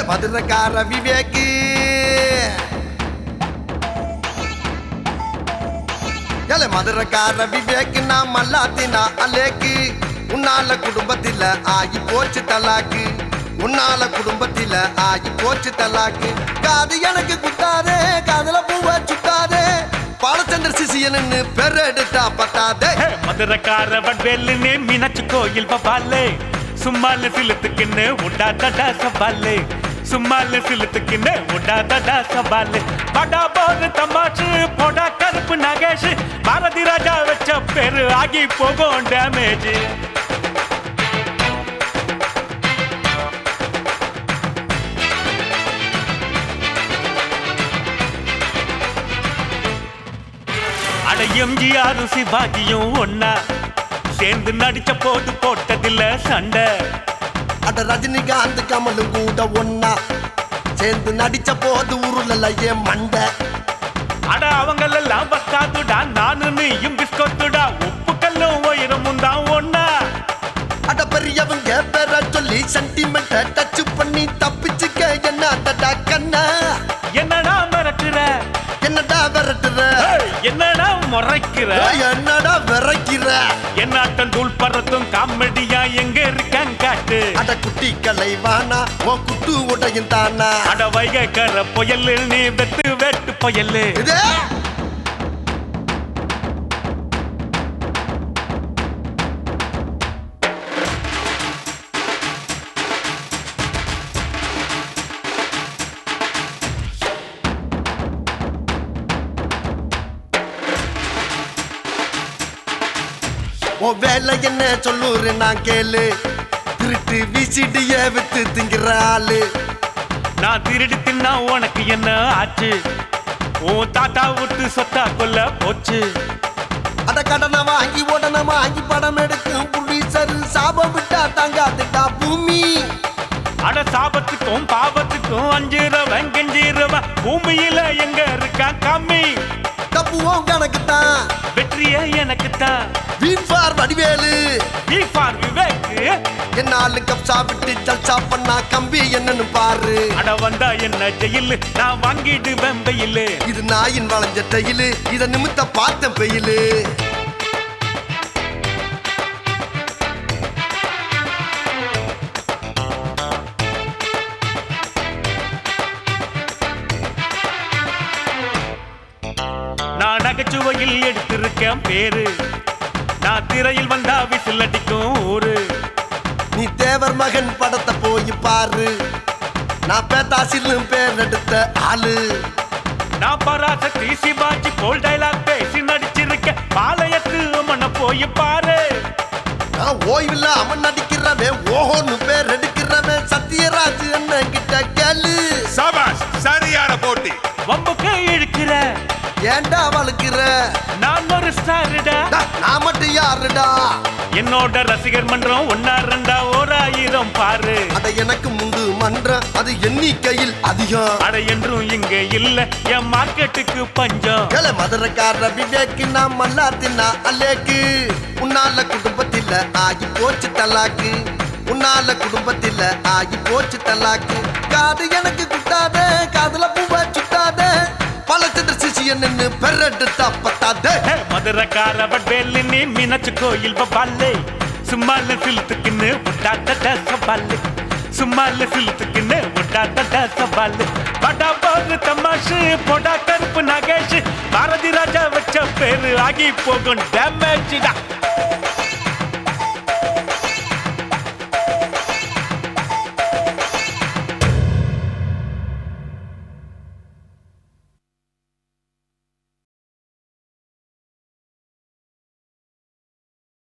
ஏலே மதுரக்கார விவேக்கு ஏலே மதுரக்கார விவேக்கு நான் மல்லாத்தினா அலேக்கு உன்னால குடும்பத்தில ஆகி போச்சு தலாக்கு உன்னால குடும்பத்தில ஆகி போச்சு தலாக்கு காது எனக்கு குத்தாதே காதுல பூவ சுத்தாதே பாலச்சந்திர சிசியன்னு பெரெடுத்தா பத்தாதே ஹே, மதுரக்கார வட்வேலுன்னு மீனாட்சி கோயில் பபாலே சும்மால சிலுத்துக்குன்னு உண்டாதடா சவாலே சும்மால சிலுத்துக்குன்னு உண்டாதடா சவாலே படா போது தமாஷு போடா கருப்பு நாகேஷ் பாரதி ராஜா வச்ச பேரு ஆகி போகும் டேமேஜ் அட எம்ஜிஆரும் சிவாஜியும் ஒன்னா சேர்ந்து நடிச்ச போது போட்டதில்ல சண்டை அட ரஜினிகாந்த் கமலும் கூட ஒன்னா சேர்ந்து நடிச்ச போது உருளல ஏன் மண்டை அட அவங்களெல்லாம் பத்தாதுடா நானு நீயும் பிஸ்கொத்துடா உப்பு கல்லும் உயரமும் தான் ஒன்னா அட பெரியவங்க பேர சொல்லி சென்டிமெண்ட டச் பண்ணி தப்பிச்சுக்க என்ன தடா கண்ணா என்னடா மிரட்டுற என்னடா விரட்டுற ஏய், என்னடா முறைக்கிற ஏய், என்னடா விரைக்கிற என்னாட்டம் தூள் பறத்தும் காமெடியா எங்க இருக்கான் காட்டு அட குட்டி கலைவானா உன் குட்டு உடையும் தானா அட வைகக்கர புயல் நீ வெத்து வெட்டு புயல் இது உன் வேலை என்ன சொல்லுற நான் கேளு திருட்டு விசிடிய வித்து திங்கிற ஆளு நான் திருடி தின்னா உனக்கு என்ன ஆச்சு உன் தாத்தா விட்டு சொத்தா கொல்ல போச்சு அட கடனை வாங்கி உடனே வாங்கி படம் எடுக்கும் புலிசரு சாபம் விட்டா தங்காதுடா பூமி அட சாபத்துக்கும் பாவத்துக்கும் அஞ்சிரவன் கெஞ்சிரவன் பூமியில எங்க இருக்கான் கம்மி தப்புவோம் கணக்கு தான் வெற்றியே எனக்கு தான் வீண் ஃபார் வடிவேலு ஃபார் விவேக் என்னாலு கப்சா விட்டு ஜல்சா பண்ணா கம்பி என்னன்னு பாரு அட வந்தா என்ன ஜெயிலு நான் வாங்கிடுவேன் வெயிலு இது நாயின் வளைஞ்ச தையிலு இத நிமித்த பார்த்த பெயிலு நான் நகைச்சுவையில் எடுத்திருக்கேன் பேரு நான் திரையில் வந்தா விசில் அடிக்கும் ஊரு நீ தேவர் மகன் படத்தை போய் பாரு நான் பேத்தாசிலும் பேர் எடுத்த ஆளு நான் பராசக்தி சிவாஜி போல் டைலாக் பேசி நடிச்சிருக்கேன் பாளையத்து மன போய் பாரு நான் ஓய்வில்ல அவன் நடிக்கிறவன் ஓஹோன்னு பேர் எடுக்கிறவன் சத்யராஜ் என்ன கிட்ட கேளு சபாஷ் சரியான போட்டி வம்புக்கு இழுக்கிற ஏன்டா வளர்க்கிற நான் ஒரு ஸ்டாருடா நான் மட்டும் யாருடா என்னோட ரசிகர் மன்றம் ஒன்னா ரெண்டா ஓர் ஆயிரம் பாரு அட எனக்கு முண்டு மன்றம் அது எண்ணிக்கையில் அதிகம் அட என்றும் இங்க இல்ல என் மார்க்கெட்டுக்கு பஞ்சம் ஏல மதுரக்கார விவேக்கு நான் மல்லாத்தினா அல்லேக்கு உன்னால குடும்பத்தில ஆகி போச்சு தலாக்கு உன்னால குடும்பத்தில ஆகி போச்சு தலாக்கு காது எனக்கு குட்டாதே காதுல பூவ சுட்டாதே பழச்சந்திர சிசியன் நின்னு பெரட்டு தப்பத்தாதே ஹே, மதுரக்கார வட்வேலு நீ மீனாட்சி கோயில் பபாலே சும்மால சிலுத்துக்குன்னு விட்டாட்ட சவாலு சும்மால சிலுத்துக்குன்னு விட்டாட்ட சவாலு படா போது தமாஷு போடா கருப்பு நாகேஷ் பாரதி ராஜா வச்ச பேரு ஆகி போகும் டேமேஜ்